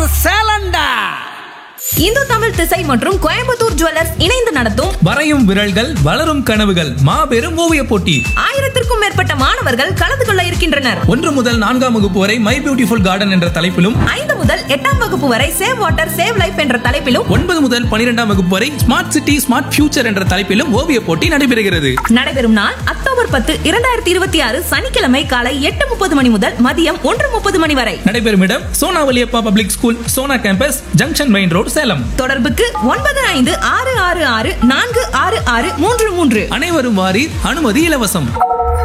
சேலண்டா இந்து தமிழ் திசை மற்றும் கோயம்புத்தூர் ஜுவல்லர்ஸ் இணைந்து நடத்தும் வரையும் விரல்கள் வளரும் கனவுகள் மாபெரும் ஓவிய போட்டி ஆயிரத்திற்கும் மேற்பட்ட மாணவர்கள் கலந்து கொள்ள இருக்கின்றனர் ஒன்று முதல் நான்காம் வகுப்பு வரை மை பியூட்டிஃபுல் கார்டன் என்ற தலைப்பிலும் ஐந்து முதல் எட்டாம் வகுப்பு வரை சேவ் வாட்டர் சேவ் லைஃப் என்ற தலைப்பிலும் ஒன்பது முதல் பனிரெண்டாம் வகுப்பு வரை ஸ்மார்ட் சிட்டி ஸ்மார்ட் ஃபியூச்சர் என்ற தலைப்பிலும் ஓவிய போட்டி நடைபெறுகிறது நடைபெறும் நாள் அக்டோபர் பத்து இரண்டாயிரத்தி இருபத்தி ஆறு சனிக்கிழமை காலை எட்டு முப்பது மணி முதல் மதியம் ஒன்று முப்பது மணி வரை நடைபெறும் இடம் Sona Valliappa public school Sona campus junction main road Salem தொடர்புக்கு ஒன்பது ஐந்து ஆறு ஆறு ஆறு நான்கு ஆறு ஆறு மூன்று மூன்று அனைவரும் வாரி அனுமதி இலவசம்